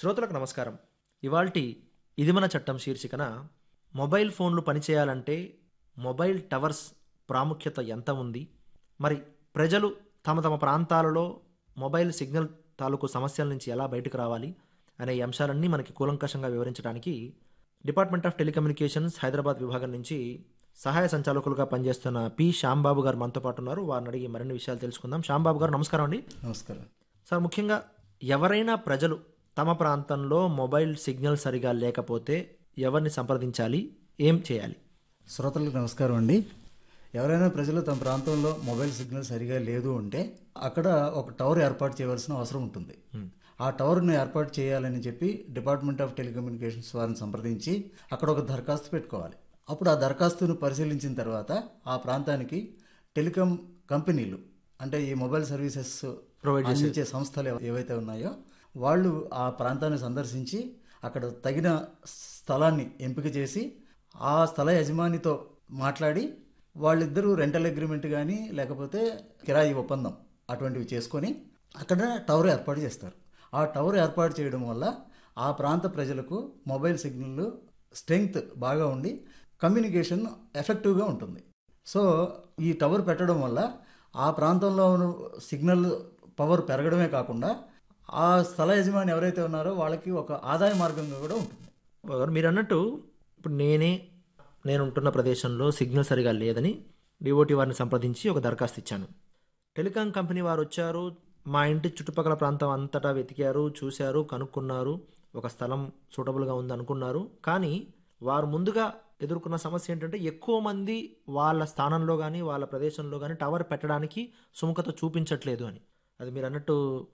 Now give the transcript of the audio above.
శ్రోతలకు నమస్కారం ఇవాల్టి ఇది మన చట్టం శీర్షికన మొబైల్ ఫోన్లు పనిచేయాలంటే మొబైల్ టవర్స్ ప్రాముఖ్యత ఎంత ఉంది మరి ప్రజలు తమ తమ ప్రాంతాలలో మొబైల్ సిగ్నల్ తాలూకు సమస్యల నుంచి ఎలా బయటకు రావాలి అనే ఈ అంశాలన్నీ మనకి కూలంకషంగా వివరించడానికి డిపార్ట్మెంట్ ఆఫ్ టెలికమ్యూనికేషన్స్ హైదరాబాద్ విభాగం నుంచి సహాయ సంచాలకులుగా పనిచేస్తున్న పి శ్యాంబాబు గారు మనతో పాటు ఉన్నారు వారిని అడిగి మరిన్ని విషయాలు తెలుసుకుందాం శ్యాంబాబు గారు నమస్కారం అండి నమస్కారం సార్ ముఖ్యంగా ఎవరైనా ప్రజలు తమ ప్రాంతంలో మొబైల్ సిగ్నల్ సరిగా లేకపోతే ఎవరిని సంప్రదించాలి ఏం చేయాలి శ్రోతలకు నమస్కారం అండి ఎవరైనా ప్రజలు తమ ప్రాంతంలో మొబైల్ సిగ్నల్ సరిగా లేదు అంటే అక్కడ ఒక టవర్ ఏర్పాటు చేయవలసిన అవసరం ఉంటుంది ఆ టవర్ను ఏర్పాటు చేయాలని చెప్పి డిపార్ట్మెంట్ ఆఫ్ టెలికమ్యూనికేషన్స్ వారిని సంప్రదించి అక్కడ ఒక దరఖాస్తు పెట్టుకోవాలి అప్పుడు ఆ దరఖాస్తును పరిశీలించిన తర్వాత ఆ ప్రాంతానికి టెలికాం కంపెనీలు అంటే ఈ మొబైల్ సర్వీసెస్ Provide అందించే సంస్థలు ఏవ- ఏవైతే ఉన్నాయో వాళ్ళు ఆ ప్రాంతాన్ని సందర్శించి అక్కడ తగిన స్థలాన్ని ఎంపిక చేసి ఆ స్థల యజమానితో మాట్లాడి వాళ్ళిద్దరూ రెంటల్ అగ్రిమెంట్ కానీ లేకపోతే కిరాయి ఒప్పందం అటువంటివి చేసుకొని అక్కడ టవర్ ఏర్పాటు చేస్తారు ఆ టవర్ ఏర్పాటు చేయడం వల్ల ఆ ప్రాంత ప్రజలకు మొబైల్ సిగ్నల్ స్ట్రెంగ్త్ బాగా ఉండి కమ్యూనికేషన్ ఎఫెక్టివ్గా ఉంటుంది సో ఈ టవర్ పెట్టడం వల్ల ఆ ప్రాంతంలో ఉన్న సిగ్నల్ పవర్ పెరగడమే కాకుండా ఆ స్థల యజమాని ఎవరైతే ఉన్నారో వాళ్ళకి ఒక ఆదాయ మార్గంగా కూడా ఉంటుంది గారు మీరు అన్నట్టు ఇప్పుడు నేనే నేను ఉంటున్న ప్రదేశంలో సిగ్నల్ సరిగా లేదని డిఓటి వారిని సంప్రదించి ఒక దరఖాస్తు ఇచ్చాను టెలికాం కంపెనీ వారు వచ్చారు మా ఇంటి చుట్టుపక్కల ప్రాంతం అంతటా వెతికారు చూశారు కనుక్కున్నారు ఒక స్థలం సూటబుల్గా ఉంది అనుకున్నారు కానీ వారు ముందుగా ఎదుర్కొన్న సమస్య ఏంటంటే ఎక్కువ మంది వాళ్ళ స్థానంలో కానీ వాళ్ళ ప్రదేశంలో కానీ టవర్ పెట్టడానికి సుముఖత చూపించట్లేదు అని అది మీరు అన్నట్టు